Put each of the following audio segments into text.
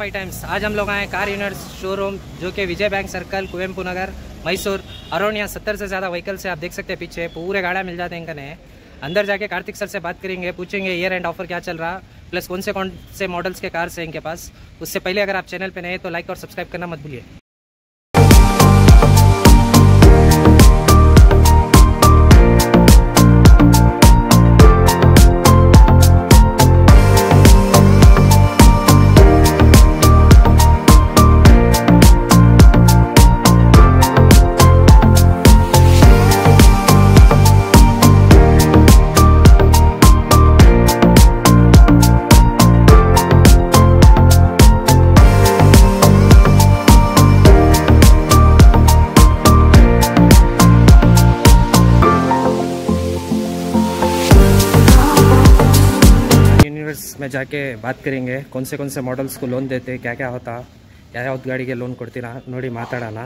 Five times आज हम लोग आए कार यूनिवर्स शोरूम जो कि Vijaya bank circle Kuvempu Nagar Mysore around यहाँ सत्तर से ज़्यादा व्हीकल्स है आप देख सकते हैं पीछे पूरे गाड़ा मिल जाते हैं इनका ने अंदर जाके कार्तिक सर से बात करेंगे पूछेंगे ईयर एंड ऑफर क्या चल रहा प्लस कौन से कौन से मॉडल्स के कार्स हैं इनके पास उससे पहले अगर आप चैनल पे नए हैं तो लाइक और सब्सक्राइब करना मत भूलिए ಯೂನಿವರ್ಸ್ में जाके बात करेंगे कौन से कौन से मॉडल्स को लोन देते क्या क्या होता ಯಾವ್ಯಾವ್ದು ಗಾಡಿಗೆ ಲೋನ್ ಕೊಡ್ತೀರಾ ನೋಡಿ ಮಾತಾಡೋಣ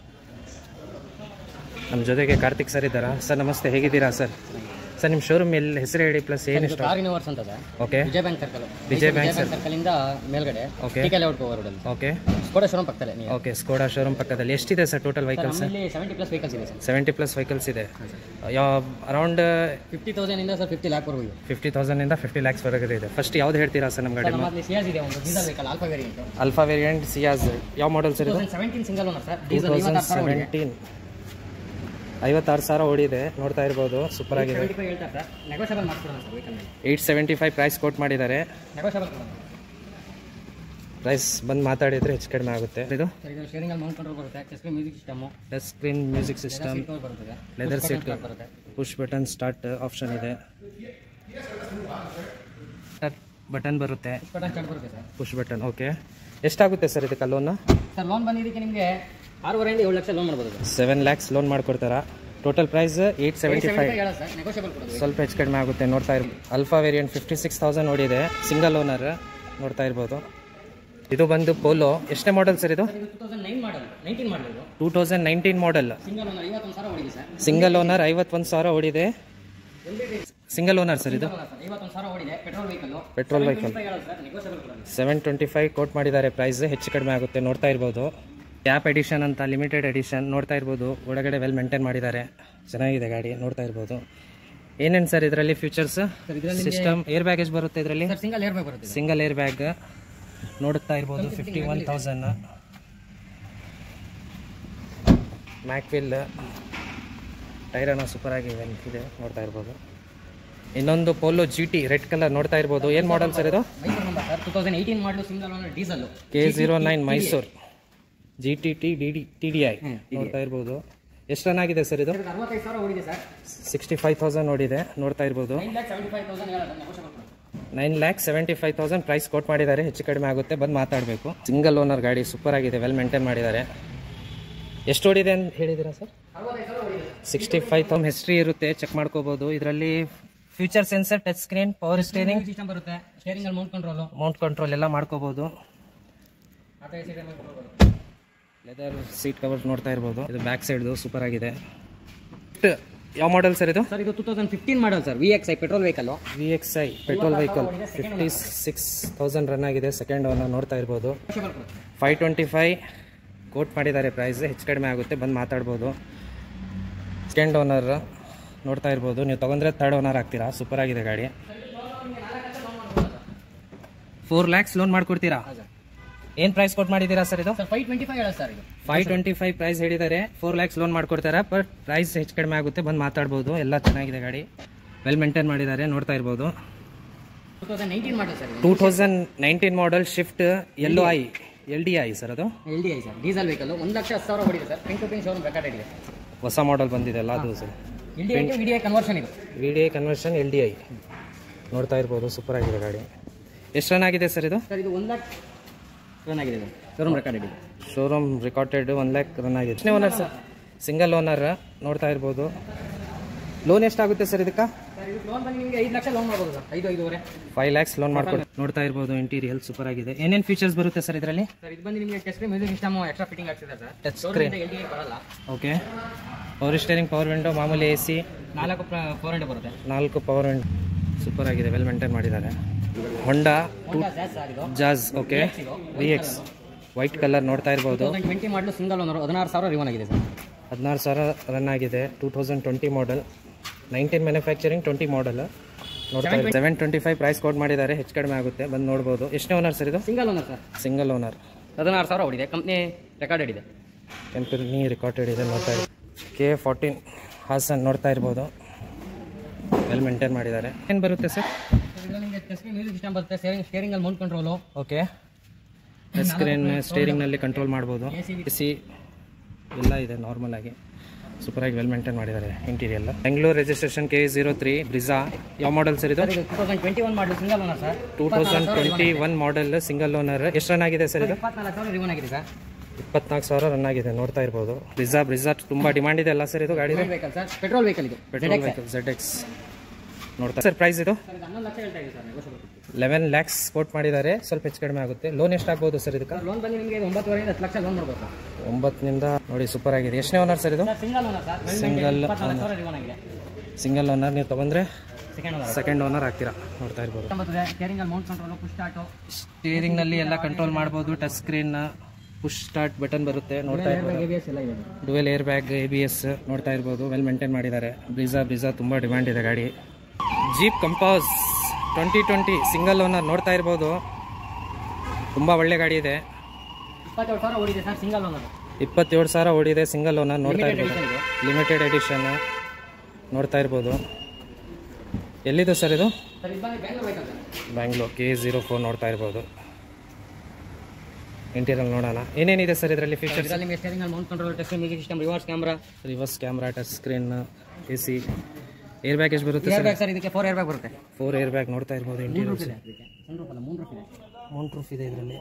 ನಮ್ಮ ಜೊತೆಗೆ ಕಾರ್ತಿಕ್ ಸರ್ ಇದ್ದಾರಾ ಸರ್ ನಮಸ್ತೆ ಹೇಗಿದ್ದೀರಾ ಸರ್ ಸರ್ ನಿಮ್ಮ ಶೋರೂಮ್ ಎಲ್ಲಿ ಹೆಸರು ಹೇಳಿ ಪ್ಲಸ್ ಏನು ಇಷ್ಟ ಕಾರ್ ಯೂನಿವರ್ಸ್ ಅಂತ sir okay Vijaya bank circle Vijaya bank circle ಇಂದ ಮೇಲ್ಗಡೆ Okay. ಟಿಕೆ ಲೇಔಟ್ ಹೋಗೋ ರೋಡಲ್ಲಿ ಓಕೆ ಸ್ಕೋಡಾ ಶೋರೂಮ್ ಪಕ್ಕದಲ್ಲೇ ನೀವು ಓಕೆ ಸ್ಕೋಡಾ ಶೋರೂಮ್ ಪಕ್ಕದಲ್ಲಿ ಎಷ್ಟಿದೆ ಸರ್ ಟೋಟಲ್ ವೆಹಿಕಲ್ಸ್ ನಮ್ಮಲ್ಲಿ ಸೆವೆಂಟಿ ಪ್ಲಸ್ ವೆಹಿಕಲ್ಸ್ ಇದೆ ಸರ್ ಸೆವೆಂಟಿ ಪ್ಲಸ್ ವೆಹಿಕಲ್ಸ್ ಇದೆ ಯಾವ ಅರೌಂಡ್ ಫಿಫ್ಟಿ ತೌಸಂಡ್ ಇಂದ ಸರ್ ಫಿಫ್ಟಿ ಲ್ಯಾಕ್ ವರೆಗೂ ಇದೆ ಫಿಫ್ಟಿ ತೌಸಂಡಿಂದ ಫಿಫ್ಟಿ ಲ್ಯಾಕ್ಸ್ ವರೆಗೆ ಇದೆ ಫಸ್ಟ್ ಯಾವ್ದು ಹೇಳ್ತೀರಾ ಸರ್ ನಮ್ಮ ಸರ್ ಗಾಡಿ ನಮ್ಮಲ್ಲಿ ಸಿಯಾಸ್ ಇದೆ ಒಂದು diesel vehicle alpha variant alpha variant Ciaz ಯಾವ ಮಾಡಲ್ ಸರ್ ಟೂ ಇದು thousand seventeen single owner sir two diesel thousand ಐವತ್ತಾರು ಸಾವಿರ ಸೆವೆಂಟೀನ್ ಐವತ್ತಾರು ಸಾವಿರ ಓಡಿದೆ ನೋಡ್ತಾ ಇರ್ಬೋದು ಸೂಪರ್ ಆಗಿದೆ ಸೆವೆಂಟಿ ಫೈವ್ ಹೇಳ್ತಾರೆ ಸರ್ ನೆಗೋಷಿಯಬಲ್ ಮಾಡ್ಕೊಡೋಣ sir vehicle eight seventy five price quote ಮಾಡಿದ್ದಾರೆ ನೆಗೋಷಿಯಬಲ್ ಕೊಡೋಣ ಪ್ರೈಸ್ ಬಂದು ಮಾತಾಡಿದರೆ ಹೆಚ್ಚು ಕಡಿಮೆ ಆಗುತ್ತೆ ಇದು ಸರ್ ಇದು ಸ್ಟೇರಿಂಗ್ ಅಲ್ಲಿ ಮೌಂಟ್ ಕಂಟ್ರೋಲ್ ಬರುತ್ತೆ ಚೆಸ್ಟ್ರಿ music system touch screen music system seat cover ಬರುತ್ತೆ ಲೆದರ್ ಸೀಟ್ ಬರುತ್ತೆ ಪುಷ್ ಬಟನ್ ಸ್ಟಾರ್ಟ್ ಆಪ್ಷನ್ ಇದೆ ಬಟನ್ ಬರುತ್ತೆ ಬಟನ್ ಸ್ಟಾರ್ಟ್ ಬರುತ್ತೆ ಸರ್ ಪುಷ್ ಬಟನ್ ಓಕೆ ಎಷ್ಟಾಗುತ್ತೆ ಸರ್ ಇದಕ್ಕೆ ಲೋನ್ ಸರ್ ಲೋನ್ ಬಂದಿದ್ದಕ್ಕೆ ನಿಮಗೆ ಆರೂವರೆಯಿಂದ ಏಳು ಲಕ್ಷ ಲೋನ್ ಮಾಡ್ಬೋದು ಸರ್ ಸೆವೆನ್ ಲ್ಯಾಕ್ಸ್ ಲೋನ್ ಮಾಡ್ಕೊಡ್ತಾರಾ total price eight seventy five ಹೇಳ ಸರ್ ನೆಗೋಷಿಯಬಲ್ ಕೊಡೋದು ಸ್ವಲ್ಪ ಹೆಚ್ಚು ಕಡಿಮೆ ಆಗುತ್ತೆ ನೋಡ್ತಾ ಇರ್ಬೋದು alpha variant fifty six thousand ಓಡಿದೆ ಸಿಂಗಲ್ ಓನರ್ ನೋಡ್ತಾ ಇರ್ಬೋದು ಇದು ಬಂದು ಪೋಲೋ ಎಷ್ಟನೇ ಮಾಡಲ್ ಸರ್ ಇದು ಇದು two thousand nine model nineteen model ಇದು two thousand nineteen model single owner ಐವತ್ತೊಂದು ಸಾವಿರ ಹೊಡಿದೆ ಸರ್ ಸಿಂಗಲ್ ಓನರ್ ಐವತ್ತೊಂದು ಸಾವಿರ ಓಡಿದೆ ಸಿಂಗಲ್ ಓನರ್ ಸರ್ ಇದು ಐವತ್ತೊಂದು ಸಾವಿರ ಹೊಡಿದೆ ಪೆಟ್ರೋಲ್ ವೆಹಿಕಲ್ ಪೆಟ್ರೋಲ್ ವೆಹಿಕಲ್ ಹೇಳೋದು ಸರ್ ನೆಗೋಷಿಯಬಲ್ ಕೊಡೋದು ಸೆವೆನ್ ಟ್ವೆಂಟಿ ಫೈವ್ ಕೋಟ್ ಮಾಡಿದ್ದಾರೆ ಪ್ರೈಸ್ ಹೆಚ್ಚು ಕಡಿಮೆ ಆಗುತ್ತೆ ನೋಡ್ತಾ ಇರ್ಬೋದು ಕ್ಯಾಪ್ ಎಡಿಷನ್ ಅಂತ ಲಿಮಿಟೆಡ್ ಎಡಿಷನ್ ನೋಡ್ತಾ ಇರ್ಬೋದು ಒಳಗಡೆ ವೆಲ್ ಮೇಂಟೈನ್ ಮಾಡಿದ್ದಾರೆ ಚೆನ್ನಾಗಿದೆ ಗಾಡಿ ನೋಡ್ತಾ ಇರ್ಬೋದು ಏನೇನು ಸರ್ ಇದರಲ್ಲಿ ಫ್ಯೂಚರ್ಸ್ ಸರ್ ಇದರಲ್ಲಿ ಸಿಸ್ಟಮ್ ಏರ್ ಬ್ಯಾಗ್ ಎಷ್ಟು ಬರುತ್ತೆ ಇದರಲ್ಲಿ ಸರ್ ಸಿಂಗಲ್ ಏರ್ ಬ್ಯಾಗ್ ಬರುತ್ತೆ ಇದು. ಸಿಂಗಲ್ ಏರ್ ಬ್ಯಾಗ್ ನೋಡ್ತಾ ಇರ್ಬೋದು ಫಿಫ್ಟಿ ಒನ್ ತೌಸಂಡ್ ಮ್ಯಾಕ್ವಿಲ್ ಟೈರನ ಸೂಪರ್ ಆಗಿ ಇದೆ ನೋಡ್ತಾ ಇರ್ಬೋದು ಇನ್ನೊಂದು Polo G T red colour ನೋಡ್ತಾ ಇರ್ಬೋದು ಏನು ಮಾಡಲ್ ಸರ್ ಇದು Mysuru number sir two thousand eighteen model single owner diesel K zero nine Mysuru G T T D D T D I ನೋಡ್ತಾ ಇರ್ಬೋದು ಎಷ್ಟು ರನ್ ಆಗಿದೆ ಸರ್ ಇದು ಅರವತ್ತೈದು ಸಾವಿರ ಹೊಡಿದೆ ಸರ್ ಸಿಕ್ಸ್ಟಿ ಫೈವ್ ತೌಸಂಡ್ ನೋಡಿದೆ ನೋಡ್ತಾ ಇರ್ಬೋದು nine lakh seventy five thousand ಹೇಳೋದು ನೆಗೋಷಿಯಬಲ್ ಕೊಡೋದು nine lakh seventy five thousand price quote ಮಾಡಿದ್ದಾರೆ ಹೆಚ್ಚು ಕಡಿಮೆ ಆಗುತ್ತೆ ಬಂದು ಮಾತಾಡಬೇಕು ಸಿಂಗಲ್ ಓನರ್ ಗಾಡಿ ಸೂಪರ್ ಆಗಿದೆ ವೆಲ್ ಮೇಂಟೈನ್ ಮಾಡಿದ್ದಾರೆ ಎಷ್ಟು ಓಡಿದೆ ಅಂತ ಹೇಳಿದ್ದೀರಾ ಸರ್ ಅರವತ್ತೈದು ಸಾವಿರ ಹೊಡಿದೆ ಸಿಕ್ಸ್ಟಿ ಫೈವ್ ತೌಸಂಡ್ ಹಿಸ್ಟ್ರಿ ಇರುತ್ತೆ ಚೆಕ್ ಮಾಡ್ಕೋಬೋದು ಇದರಲ್ಲಿ feature sensor touch screen power steering system ಬರುತ್ತೆ ಸ್ಟೇರಿಂಗ್ ಅಲ್ಲಿ ಮೌಂಟ್ ಕಂಟ್ರೋಲು ಮೌಂಟ್ ಕಂಟ್ರೋಲ್ ಎಲ್ಲ ಮಾಡ್ಕೋಬೋದು ಆ ಟೈಪ್ ಸೀಟ್ ಕಂಟ್ರೋಲ್ ಬರುತ್ತೆ ಲೆದರ್ ಸೀಟ್ ಕವರ್ ನೋಡ್ತಾ ಇರ್ಬೋದು ಇದು ಬ್ಯಾಕ್ ಸೈಡ್ದು ಸೂಪರ್ ಆಗಿದೆ ಯಾವ ಮಾಡಲ್ ಸರ್ ಇದು ಸರ್ ಇದು two thousand fifteen model sir V X I petrol vehicle V X I petrol vehicle fifty six thousand run ಆಗಿದೆ ಸೆಕೆಂಡ್ ಓನರ್ ನೋಡ್ತಾ ಇರ್ಬೋದು ನೆಗೋಷಿಯಬಲ್ ಕೊಡುತ್ತೆ ಫೈವ್ ಟ್ವೆಂಟಿ ಫೈವ್ ಕೋಟ್ ಮಾಡಿದ್ದಾರೆ ಪ್ರೈಸ್ ಹೆಚ್ಚು ಕಡಿಮೆ ಆಗುತ್ತೆ ಬಂದು ಮಾತಾಡ್ಬೋದು ಸೆಕೆಂಡ್ ಓನರ್ ನೋಡ್ತಾ ಇರ್ಬೋದು ನೀವು ತೊಗೊಂಡ್ರೆ ತರ್ಡ್ ಓನರ್ ಆಗ್ತೀರಾ ಸೂಪರ್ ಆಗಿದೆ ಗಾಡಿ ಫೋರ್ ಲ್ಯಾಕ್ಸ್ ಲೋನ್ ಮಾಡ್ಕೊಡ್ತೀರಾ ಏನು ಪ್ರೈಸ್ ಕೊಟ್ಟು ಮಾಡಿದ್ದೀರಾ ಸರ್ ಇದು ಸರ್ ಫೈವ್ ಟ್ವೆಂಟಿ ಫೈವ್ ಹೇಳೋದು ಸರ್ ಇದು ಫೈವ್ ಟ್ವೆಂಟಿ ಫೈವ್ ಪ್ರೈಸ್ ಹೇಳಿದ್ದಾರೆ ಫೋರ್ ಲ್ಯಾಕ್ಸ್ ಲೋನ್ ಮಾಡ್ಕೊಡ್ತಾರೆ ಬಟ್ ಪ್ರೈಸ್ ಹೆಚ್ಚು ಕಡಿಮೆ ಆಗುತ್ತೆ ಬಂದು ಮಾತಾಡ್ಬೋದು ಎಲ್ಲ ಚೆನ್ನಾಗಿದೆ ಗಾಡಿ ವೆಲ್ ಮೇಂಟೈನ್ ಮಾಡಿದ್ದಾರೆ ನೋಡ್ತಾ ಇರ್ಬೋದು two thousand nineteen model sir ಇದು two thousand nineteen model shift L I L D I sir ಅದು L D I sir diesel vehicle ಒಂದು ಲಕ್ಷ ಹತ್ತು ಸಾವಿರ ಹೊಡಿದೆ sir pink to pink showroom record ಇದೆ ಹೊಸ ಮಾಡಲ್ ಬಂದಿದೆ ಅಲ್ಲ ಅದು sir L D I V D I conversion ಇದು V D I conversion L D I ನೋಡ್ತಾ ಇರ್ಬೋದು ಸೂಪರ್ ಆಗಿದೆ ಗಾಡಿ ಎಷ್ಟು ರನ್ ಆಗಿದೆ ಸರ್ ಇದು ಸರ್ ಇದು ಒಂದು ಲ್ಯಾಕ್ ರನ್ ಆಗಿದೆ ಇದು ಶೋರೂಮ್ ರೆಕಾರ್ಡ್ ಇದೆ showroom recorded one lakh run ಆಗಿದೆ ಎಷ್ಟನೇ ಓನರ್ ಸರ್ ಸಿಂಗಲ್ ಓನರ್ ನೋಡ್ತಾ ಇರ್ಬೋದು ಲೋನ್ ಎಷ್ಟಾಗುತ್ತೆ ಸರ್ ಇದಕ್ಕೆ ಸರ್ ಇದು ಲೋನ್ ಬಂದು ನಿಮಗೆ ಐದು ಲಕ್ಷ ಲೋನ್ ಮಾಡ್ಬೋದು ಸರ್ ಐದು ಐದೂವರೆ ಫೈವ್ ಲ್ಯಾಕ್ಸ್ ಲೋನ್ ಮಾಡ್ಕೊಂಡು ನೋಡ್ತಾ ಇರ್ಬೋದು ಇಂಟೀರಿಯಲ್ ಸೂಪರ್ ಆಗಿದೆ ಏನೇನು ಫೀಚರ್ಸ್ ಬರುತ್ತೆ ಸರ್ ಇದರಲ್ಲಿ ಸರ್ ಇದು ಬಂದು ನಿಮಗೆ test music system extra fitting ಆಗ್ತಿದೆ sir Touch showroom L D I ಬರಲ್ಲ okay power steering power window ಮಾಮೂಲಿ ಎ ಸಿ ನಾಲ್ಕು ಫೋರ್ ಹಂಡ್ರೆಡ್ ಬರುತ್ತೆ ನಾಲ್ಕು ಪವರ್ ವಿಂಡೋ ಸೂಪರ್ ಆಗಿದೆ ವೆಲ್ ಮೇಂಟೈನ್ ಮಾಡಿದ್ದಾರೆ ಹೊಂಡಾ ಹೋಂಡಾ ಜಾಸ್ ಸರ್ ಇದು Jazz okay V X white colour ನೋಡ್ತಾ ಇರ್ಬೋದು thousand twenty model single owner ಹದಿನಾರು ಸಾವಿರ ರಿವನ್ ಆಗಿದೆ ಸರ್ ಹದಿನಾರು ಸಾವಿರ ರನ್ ಆಗಿದೆ two thousand twenty model nineteen manufacturing twenty model ನೋಡ್ತಾ seven twenty five price quote ಮಾಡಿದ್ದಾರೆ ಹೆಚ್ಚು ಕಡಿಮೆ ಆಗುತ್ತೆ ಬಂದು ನೋಡ್ಬೋದು ಎಷ್ಟನೇ ಓನರ್ ಸರ್ ಇದು single owner sir single owner ಹದಿನಾರು ಸಾವಿರ ಹೊಡಿದೆ ಕಂಪ್ನಿ ರೆಕಾರ್ಡೆಡ್ ಇದೆ ಕಂಪನಿ ರೆಕಾರ್ಡೆಡ್ ಇದೆ ನೋಡ್ತಾ ಇದ್ದೀವಿ ಕೆ ಫಾರ್ಟೀನ್ ಹಾಸನ್ ನೋಡ್ತಾ ಇರ್ಬೋದು ವೆಲ್ ಮೇಂಟೈನ್ ಮಾಡಿದ್ದಾರೆ ಏನು ಬರುತ್ತೆ ಸರ್ ಇದರಲ್ಲಿ ನಿಮಗೆ ಟಚ್ ಮ್ಯೂಸಿಕ್ ಸಿಸ್ಟಮ್ ಬರುತ್ತೆ ಸ್ಟೇರಿಂಗ್ ಸ್ಟೇರಿಂಗ್ ಅಲ್ಲಿ ಮೌಂಟ್ ಕಂಟ್ರೋಲು ಓಕೆ ಸ್ಕ್ರೀನ್ ಸ್ಟೇರಿಂಗ್ನಲ್ಲಿ ಕಂಟ್ರೋಲ್ ಮಾಡ್ಬೋದು ಎ ಸಿ ಎಲ್ಲ ಇದೆ ನಾರ್ಮಲ್ ಆಗಿ ಸೂಪರಾಗಿ ವೆಲ್ ಮೇಂಟೈನ್ ಮಾಡಿದ್ದಾರೆ interior Bengaluru registration K zero three Brezza ಯಾವ ಮಾಡಲ್ ಸರ್ ಇದು ಸರ್ ಇದು two thousand twenty one model single owner sir two thousand twenty one model single owner ಎಷ್ಟು ರನ್ ಆಗಿದೆ ಸರ್ ಇದು ಇಪ್ಪತ್ನಾಲ್ಕು ಸಾವಿರ ರಿವನ್ ಆಗಿದೆ ಸರ್ ಇಪ್ಪತ್ನಾಲ್ಕು ಸಾವಿರ ರನ್ ಆಗಿದೆ ನೋಡ್ತಾ ಇರ್ಬೋದು ಬ್ರಿಜಾ ಬ್ರಿಜಾ ತುಂಬ ಡಿಮಾಂಡ್ ಇದೆ ಅಲ್ಲ ಸರ್ ಇದು ಗಾಡಿ ವೆಹಿಕಲ್ ಸರ್ ಪೆಟ್ರೋಲ್ ವೆಹಿಕಲ್ ಇದು ಪೆಟ್ರೋಲ್ ವೆಹಿಕಲ್ ಜೆಡ್ ಎಕ್ಸ್ ನೋಡ್ತಾ ಸರ್ ಪ್ರೈಸ್ ಇದು ಸರ್ ಇದು ಹನ್ನೊಂದು ಲಕ್ಷ ಹೇಳ್ತಾ ಇದೆ sir negotiable. Eleven lakhs quote ಮಾಡಿದ್ದಾರೆ ಸ್ವಲ್ಪ ಹೆಚ್ಚು ಕಡಿಮೆ ಆಗುತ್ತೆ ಲೋನ್ ಎಷ್ಟಾಗ್ಬೋದು ಸರ್ ಇದಕ್ಕೆ ಸರ್ ಲೋನ್ ಬಂದು ನಿಮಗೆ ಒಂಬತ್ತುವರೆಯಿಂದ ಹತ್ತು ಲಕ್ಷ ಲೋನ್ ಮಾಡ್ಬೋದು ಸರ್ ಒಂಬತ್ತನಿಂದ ನೋಡಿ ಸೂಪರ್ ಆಗಿದೆ ಎಷ್ಟನೇ ಓನರ್ ಸರ್ ಇದು sir single owner sir Single ಇಪ್ಪತ್ನಾಲ್ಕು ಸಾವಿರ ರಿವನ್ ಆಗಿದೆ ಸಿಂಗಲ್ ಓನರ್ ನೀವು ತೊಗೊಂಡ್ರೆ ಸೆಕೆಂಡ್ ಓನರ್ ಸೆಕೆಂಡ್ ಓನರ್ ಆಗ್ತೀರಾ ನೋಡ್ತಾ ಇರ್ಬೋದು ಬರ್ತದೆ ಸ್ಟೇರಿಂಗ್ ಅಲ್ಲಿ ಮೌಂಟ್ ಕಂಟ್ರೋಲ್ ಪುಷ್ ಸ್ಟಾರ್ಟು ಸ್ಟೇರಿಂಗ್ನಲ್ಲಿ ಎಲ್ಲ ಕಂಟ್ರೋಲ್ ಮಾಡ್ಬೋದು touch screen push start button ಬರುತ್ತೆ ನೋಡ್ತಾ ಇರ್ಬೋದು ಎ ಬಿ ಎಸ್ ಎಲ್ಲ ಇದೆ dual air bag A B S ನೋಡ್ತಾ ಇರ್ಬೋದು ವೆಲ್ ಮೇಂಟೈನ್ ಮಾಡಿದ್ದಾರೆ ಬ್ರಿಜಾ ಬ್ರಿಜಾ ತುಂಬ ಡಿಮ್ಯಾಂಡ್ ಇದೆ ಗಾಡಿ Jeep Compass twenty twenty single owner ನೋಡ್ತಾ ಇರ್ಬೋದು ತುಂಬ ಒಳ್ಳೆ ಗಾಡಿ ಇದೆ ಇಪ್ಪತ್ತೇಳು ಸಾವಿರ ಓಡಿದೆ ಸರ್ ಸಿಂಗಲ್ ಓನರ್ ಇಪ್ಪತ್ತೇಳು ಸಾವಿರ ಓಡಿದೆ ಸಿಂಗಲ್ ಓನರ್ ನೋಡ್ತಾ ಇರ್ಬೋದು ಇದು ಲಿಮಿಟೆಡ್ ಎಡಿಷನ್ ನೋಡ್ತಾ ಇರ್ಬೋದು ಎಲ್ಲಿದೆ ಸರ್ ಇದು ಸರ್ ಇದು ಬಂದು Bengaluru vehicle sir Bangalore K zero four ನೋಡ್ತಾ ಇರ್ಬೋದು ಇಂಟೀರಿಯಲ್ ನೋಡೋಣ ಏನೇನಿದೆ ಸರ್ ಇದರಲ್ಲಿ ಫೀಚರ್ಸ್ ಇದರಲ್ಲಿ ನಿಮಗೆ ಸ್ಟೇರಿಂಗ್ ಅಲ್ಲಿ mount control test music system reverse camera reverse camera touch screen A C air bag ಎಷ್ಟು ಬರುತ್ತೆ ಏರ್ ಸರ್ ಬ್ಯಾಗ್ ಸರ್ ಇದಕ್ಕೆ ಫೋರ್ ಏರ್ ಬ್ಯಾಗ್ ಬರುತ್ತೆ ಫೋರ್ ಏರ್ ಬ್ಯಾಗ್ ನೋಡ್ತಾ ಇರ್ಬೋದು ಇಂಟೀರಿಯರ್ ಸನ್ ರೂಫ್ ಅಲ್ಲ ಮೂನ್ ರೂಫ್ ಇದೆ mount proof ಇದೆ ಇದರಲ್ಲಿ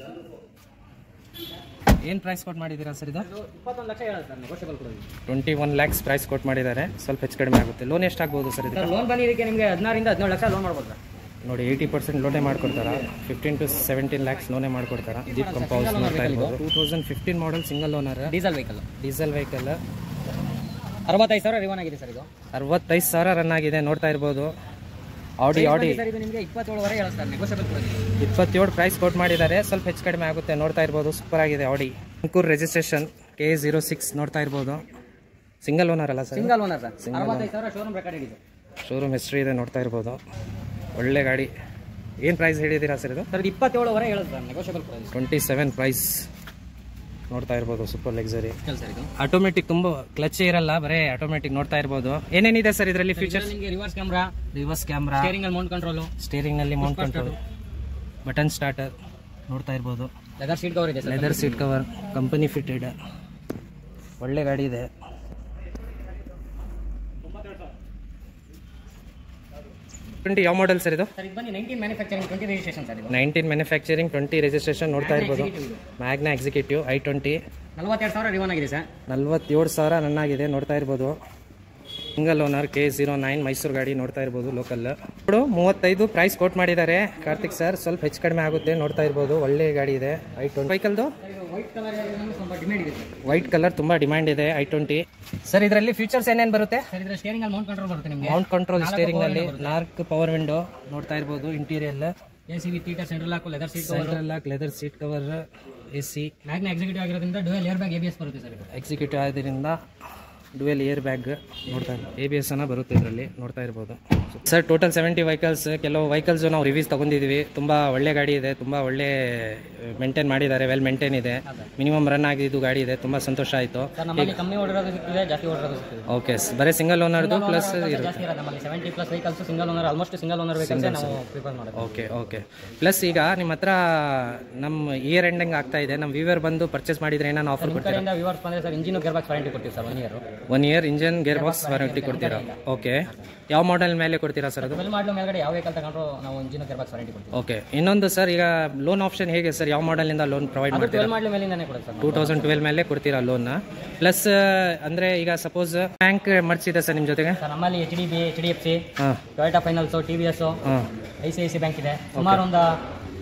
ಏನು ಪ್ರೈಸ್ ಕೊಟ್ಟು ಮಾಡಿದ್ದೀರಾ ಸರ್ ಇದು ಇದು ಇಪ್ಪತ್ತೊಂದು ಲಕ್ಷ ಹೇಳೋದು ಸರ್ ನೆಗೋಷಿಯಬಲ್ ಕೊಡೋದು ಟ್ವೆಂಟಿ ಒನ್ ಲ್ಯಾಕ್ಸ್ ಪ್ರೈಸ್ ಕೊಟ್ಟು ಮಾಡಿದ್ದಾರೆ ಸ್ವಲ್ಪ ಹೆಚ್ಚು ಕಡಿಮೆ ಆಗುತ್ತೆ ಲೋನ್ ಎಷ್ಟಾಗ್ಬೋದು ಸರ್ ಇದಕ್ಕೆ ಸರ್ ಲೋನ್ ಬಂದು ಇದಕ್ಕೆ ನಿಮಗೆ ಹದಿನಾರಿಂದ ಹದಿನೇಳು ಲಕ್ಷ ಲೋನ್ ಮಾಡ್ಬೋದು ಸರ್ ನೋಡಿ ಏಯ್ಟಿ ಪರ್ಸೆಂಟ್ ಲೋನೇ ಮಾಡ್ಕೊಡ್ತಾರಾ ಫಿಫ್ಟೀನ್ ಟು ಸೆವೆಂಟೀನ್ ಲ್ಯಾಕ್ಸ್ ಲೋನೇ ಮಾಡ್ಕೊಡ್ತಾರಾ ಜೀಪ್ ಕಂಪೌಸ್ ನೋಡ್ತಾ ಇರ್ಬೋದು two thousand fifteen model single owner diesel vehicle diesel vehicle ಅರವತ್ತೈದು ಸಾವಿರ ರಿವನ್ ಆಗಿದೆ ಸರ್ ಇದು ಅರವತ್ತೈದು ಸಾವಿರ ರನ್ ಆಗಿದೆ ನೋಡ್ತಾ ಇರ್ಬೋದು ಆಡಿ ಆಡಿ ಸರ್ ಇದು ನಿಮಗೆ ಇಪ್ಪತ್ತೇಳುವರೆ ಹೇಳೋದು ಸರ್ ನೆಗೋಷಿಯಬಲ್ ಕೊಡೋದು ಇಪ್ಪತ್ತೇಳು ಪ್ರೈಸ್ ಕೊಟ್ಟು ಮಾಡಿದ್ದಾರೆ ಸ್ವಲ್ಪ ಹೆಚ್ಚು ಕಡಿಮೆ ಆಗುತ್ತೆ ನೋಡ್ತಾ ಇರ್ಬೋದು ಸೂಪರ್ ಆಗಿದೆ Audi Tumakuru registration K zero six ನೋಡ್ತಾ ಇರ್ಬೋದು ಸಿಂಗಲ್ ಓನರ್ ಅಲ್ಲ ಸರ್ ಸಿಂಗಲ್ ಓನರ್ ಸರ್ ಅರವತ್ತೈದು ಸಾವಿರ ಶೋರೂಮ್ ರೆಕಾರ್ಡ್ ಇದೆ ಶೋರೂಮ್ ಹಿಸ್ಟ್ರಿ ಇದೆ ನೋಡ್ತಾ ಇರ್ಬೋದು ಒಳ್ಳೆ ಗಾಡಿ ಏನು ಪ್ರೈಸ್ ಹೇಳಿದ್ದೀರಾ ಸರ್ ಇದು ಸರ್ ಇದು ಇಪ್ಪತ್ತೇಳುವರೆ ಹೇಳೋದು ಸರ್ ನೆಗೋಷಿಯಬಲ್ ಕೊಡೋದು ಟ್ವೆಂಟಿ ಸೆವೆನ್ ಪ್ರೈಸ್ ನೋಡ್ತಾ ಇರ್ಬೋದು ಸೂಪರ್ ಲಕ್ಸರಿ ಸರ್ ಇದು ಆಟೋಮೆಟಿಕ್ ತುಂಬ ಕ್ಲಚ್ ಇರಲ್ಲ ಬರೇ ಆಟೋಮೆಟಿಕ್ ನೋಡ್ತಾ ಇರ್ಬೋದು ಏನೇನಿದೆ ಸರ್ ಇದರಲ್ಲಿ ಫೀಚರ್ಸ್ ನಿಮಗೆ reverse camera reverse camera steering ಅಲ್ಲಿ ಮೌಂಟ್ ಕಂಟ್ರೋಲು ಸ್ಟೇರಿಂಗ್ ನಲ್ಲಿ ಮೌಂಟ್ ಕಂಟ್ರೋಲ್ ಬಟನ್ ಸ್ಟಾರ್ಟರ್ ನೋಡ್ತಾ ಇರ್ಬೋದು ಲೆದರ್ ಸೀಟ್ ಕವರ್ ಇದೆ sir leather seat cover company fitted ಒಳ್ಳೆ ಗಾಡಿ ಇದೆ ಟ್ವೆಂಟಿ ಯಾವ ಮಾಡೆಲ್ ಸರ್ ಇದು ಸರ್ ಇದು ಬಂದು nineteen manufacturing twenty registration sir ಇದು ನೈನ್ಟೀನ್ ಮ್ಯಾನುಫ್ಯಾಕ್ಚರಿಂಗ್ ಟ್ವೆಂಟಿ ರಿಜಿಸ್ಟ್ರೇಷನ್ ನೋಡ್ತಾ ಇರ್ಬೋದು ಮ್ಯಾಗ್ನಾ ಎಕ್ಸಿಕ್ಯೂಟಿವ್ ಐ ಟ್ವೆಂಟಿ ನಲವತ್ತೆರಡು ಸಾವಿರ ರಿವನ್ ಆಗಿದೆ ಸರ್ ನಲ್ವತ್ತೇಳು ಸಾವಿರ ರನ್ ಆಗಿದೆ ನೋಡ್ತಾ ಇರ್ಬೋದು single owner K zero nine Mysuru ಗಾಡಿ ನೋಡ್ತಾ ಇರ್ಬೋದು ಲೋಕಲ್ ఇప్పుడు ಮೂವತ್ತೈದು ಪ್ರೈಸ್ ಕೋಟ್ ಮಾಡಿದ್ದಾರೆ ಕಾರ್ತಿಕ್ ಸರ್ ಸ್ವಲ್ಪ ಹೆಚ್ಚು ಕಡಿಮೆ ಆಗುತ್ತೆ ನೋಡ್ತಾ ಇರ್ಬೋದು ಒಳ್ಳೆ ಗಾಡಿ ಇದೆ ಐ ಟ್ವೆಂಟಿ ವೆಹಿಕಲ್ದು ಸರ್ ಇದು ವೈಟ್ ಕಲರ್ ಸ್ವಲ್ಪ ಡಿಮ್ಯಾಂಡ್ ಇದೆ ಸರ್ ವೈಟ್ ಕಲರ್ ತುಂಬ ಡಿಮ್ಯಾಂಡ್ ಇದೆ ಐ ಟ್ವೆಂಟಿ ಸರ್ ಇದರಲ್ಲಿ ಫೀಚರ್ಸ್ ಏನೇನು ಬರುತ್ತೆ ಸರ್ ಇದ್ರ ಸ್ಟೇರಿಂಗ್ ಅಲ್ಲಿ ಮೌಂಟ್ ಕಂಟ್ರೋಲ್ ಬರುತ್ತೆ ನಿಮಗೆ ಮೌಂಟ್ ಕಂಟ್ರೋಲ್ ಸ್ಟೇರಿಂಗ್ ನಲ್ಲಿ ನಾಲ್ಕು ಪವರ್ ವಿಂಡೋ ನೋಡ್ತಾ ಇರ್ಬೋದು ಇಂಟೀರಿಯಲ್ ಎ ಸಿ ವಿ ತೀಟರ್ ಸೆಂಟ್ರಲ್ ಹಾಕು leather seat cover central lock leather seat cover A C Magna executive ಆಗಿರೋದ್ರಿಂದ dual air bag A B S ಬರುತ್ತೆ ಸರ್ ಇದು ಎಕ್ಸಿಕ್ಯೂಟಿವ್ ಆದ್ದರಿಂದ ಡುವೆಲ್ ಏರ್ ಬ್ಯಾಗ್ ನೋಡ್ತಾ ಎ ಬಿ ಎಸ್ ಅನ್ನ ಬರುತ್ತೆ ಇದರಲ್ಲಿ ನೋಡ್ತಾ ಇರ್ಬೋದು ಸರ್ ಟೋಟಲ್ ಸೆವೆಂಟಿ ವೆಹಿಕಲ್ಸ್ ಕೆಲವು ವೆಹಿಕಲ್ಸ್ ನಾವು ರಿವ್ಯೂಸ್ ತಗೊಂಡಿದ್ದೀವಿ ತುಂಬ ಒಳ್ಳೆ ಗಾಡಿ ಇದೆ ತುಂಬ ಒಳ್ಳೆ ಮೇಂಟೈನ್ ಮಾಡಿದ್ದಾರೆ ವೆಲ್ ಮೇಂಟೈನ್ ಇದೆ ಮಿನಿಮಮ್ ರನ್ ಆಗಿದ್ದು ಗಾಡಿ ಇದೆ ತುಂಬ ಸಂತೋಷ ಆಯಿತು ಸರ್ ನಮ್ಮಲ್ಲಿ ಕಮ್ಮಿ ಓಡಿರೋದು ಸಿಗ್ತಿದೆ ಜಾಸ್ತಿ ಓಡಿರೋದು ಸಿಗ್ತಿದೆ ಓಕೆ ಬರೀ ಸಿಂಗಲ್ ಓನರ್ದು ಪ್ಲಸ್ ಜಾಸ್ತಿ ಇರೋದು ನಮ್ಮಲ್ಲಿ seventy plus vehicles single owner almost single owner vehicles ನಾವು ಪ್ರಿಫರ್ ಮಾಡೋದು ಓಕೆ ಓಕೆ ಪ್ಲಸ್ ಈಗ ನಿಮ್ಮ ಹತ್ರ ನಮ್ಮ ಇಯರ್ ಎಂಡಿಂಗ್ ಆಗ್ತಾ ಇದೆ ನಮ್ಮ ವ್ಯೂವರ್ ಬಂದು ಪರ್ಚೇಸ್ ಮಾಡಿದ್ರೆ ಏನಾನು ಆಫರ್ ನಿಮ್ಮ ಕೊಡ್ತೀರಾ ಕಡೆಯಿಂದ ವ್ಯೂವರ್ಸ್ ಬಂದರೆ sir engine gear box warranty ಕೊಡ್ತೀವಿ sir one year one year engine gear box warranty ಕೊಡ್ತೀರಾ ಓಕೆ ಯಾವ ಮಾಡೆಲ್ ಮೇಲೆ ಕೊಡ್ತೀರಾ ಸರ್ ಅದು ಟ್ವೆಲ್ ಮಾಡಲು ಮೇಲ್ಗಡೆ ಯಾವ ವೆಹಿಕಲ್ ತಗೊಂಡ್ರು ನಾವು ಇಂಜಿನ್ ಗೇರ್ ಬಾಕ್ಸ್ ವಾರಂಟಿ ಕೊಡ್ತೀವಿ ಓಕೆ ಇನ್ನೊಂದು ಸರ್ ಈಗ ಲೋನ್ ಆಪ್ಷನ್ ಹೇಗೆ ಸರ್ ಯಾವ ಮಾಡೆಲಿಂದ ಲೋನ್ ಪ್ರೊವೈಡ್ ಅದು ಮಾಡ್ತೀರಾ ಟ್ವೆಲ್ ಮಾಡಲು ಮೇಲಿಂದಾನೆ ಕೊಡುತ್ತೆ ಸರ್ ಟೂ ತೌಸಂಡ್ ಟ್ವೆಲ್ ಮೇಲೆ ಕೊಡ್ತೀರಾ ಲೋನ್ ಪ್ಲಸ್ ಅಂದರೆ ಈಗ ಸಪೋಸ್ ಬ್ಯಾಂಕ್ ಮರ್ಚಿದೆ ಸರ್ ನಿಮ್ಮ ಜೊತೆಗೆ ಸರ್ ನಮ್ಮಲ್ಲಿ H D B H D F C ಹಾಂ Toyota finance T V S ಹಾಂ I C I C bank ಇದೆ ಸುಮಾರು ಒಂದು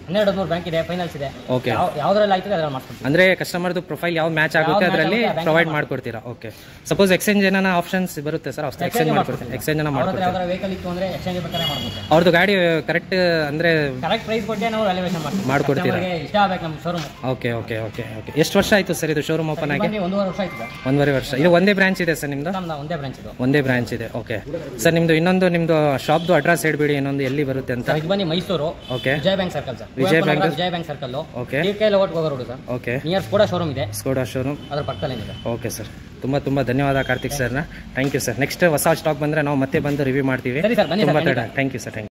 ಹನ್ನೆರಡು ಹದಿಮೂರು ಬ್ಯಾಂಕ್ ಇದೆ ಫೈನಾನ್ಸ್ ಇದೆ ಓಕೆ ಯಾವ ಯಾವ್ದ್ರಲ್ಲಿ ಆಯ್ತದೆ ಅದ್ರಲ್ಲಿ ಮಾಡ್ಕೊಡ್ತೀವಿ ಅಂದರೆ ಕಸ್ಟಮರ್ದು ಪ್ರೊಫೈಲ್ ಯಾವ ಮ್ಯಾಚ್ ಆಗುತ್ತೆ match ಅದರಲ್ಲಿ ಆಗುತ್ತೆ, bank ಪ್ರೊವೈಡ್ ಮಾಡ್ಕೊಡ್ತೀರಾ ಓಕೆ ಸಪೋಸ್ ಎಕ್ಸ್ಚೇಂಜ್ ಏನಾನ ಆಪ್ಷನ್ಸ್ ಬರುತ್ತೆ ಸರ್ ಎಕ್ಸ್ಚೇಂಜ್ ಮಾಡ್ಕೊಡ್ತೀನಿ ಎಕ್ಸ್ಚೇಂಜ್ ಅವ್ರ ಹತ್ರ ಮಾಡ್ಕೊಡ್ತೀನಿ ಯಾವ್ದಾರ ವೆಹಿಕಲ್ ಇತ್ತು ಅಂದ್ರೆ ಎಕ್ಸ್ಚೇಂಜ್ ಬೇಕಾದ್ರೆ ಮಾಡ್ಕೊಡ್ತೀವಿ ಅವ್ರದ್ದು ಗಾಡಿ ಕರೆಕ್ಟ್ ಅಂದರೆ ಕರೆಕ್ಟ್ ಪ್ರೈಸ್ ಕೊಟ್ಟೆ ನಾವು ವ್ಯಾಲ್ಯೂಯೇಷನ್ ಮಾಡ್ತೀವಿ ಮಾಡ್ಕೊಡ್ತೀರಾ? Customer ಗೆ ಇಷ್ಟ ಆಗ್ಬೇಕು ನಮ್ಮ showroom okay okay okay okay ಎಷ್ಟು ವರ್ಷ ಆಯಿತು ಸರ್ ಇದು ಶೋರೂಮ್ ಓಪನ್ ಆಗಿ ಬನ್ನಿ ಒಂದೂವರೆ ವರ್ಷ ಆಯ್ತದೆ ಒಂದೂವರೆ ವರ್ಷ ಇದು ಒಂದೇ ಬ್ರಾಂಚ್ ಇದೆ ಸರ್ ನಿಮ್ಮದು ನಮ್ದು ಒಂದೇ ಬ್ರಾಂಚ್ ಇದು ಒಂದೇ ಬ್ರಾಂಚ್ ಇದೆ ಓಕೆ ಸರ್ ನಿಮ್ಮದು ಇನ್ನೊಂದು ನಿಮ್ಮದು ಶಾಪ್ದು ಅಡ್ರೆಸ್ ಹೇಳ್ಬಿಡಿ ಇನ್ನೊಂದು ಎಲ್ಲಿ ಬರುತ್ತೆ ಅಂತ ಸರ್ ಇದು ಬನ್ನಿ Mysuru okay Vijaya bank circle sir Vijaya Kuvempu Nagar bank Vijaya bank circle okay T K layout ಹೋಗೋ road sir okay near Skoda showroom ಇದೆ ಸ್ಕೋಡಾ ಶೋರೂಮ್ ಅದ್ರ ಪಕ್ಕದಲ್ಲಿ ಇದೆ ಓಕೆ ಸರ್ ತುಂಬ ತುಂಬ ಧನ್ಯವಾದ ಕಾರ್ತಿಕ್ ಸರ್ನ ಥ್ಯಾಂಕ್ ಯು ಸರ್ ನೆಕ್ಸ್ಟ್ ಹೊಸ ಸ್ಟಾಕ್ ಬಂದರೆ ನಾವು ಮತ್ತೆ ಬಂದು ರಿವ್ಯೂ ಮಾಡ್ತೀವಿ ಸರಿ ಸರ್ ಬನ್ನಿ ತುಂಬ sir thank you sir thank you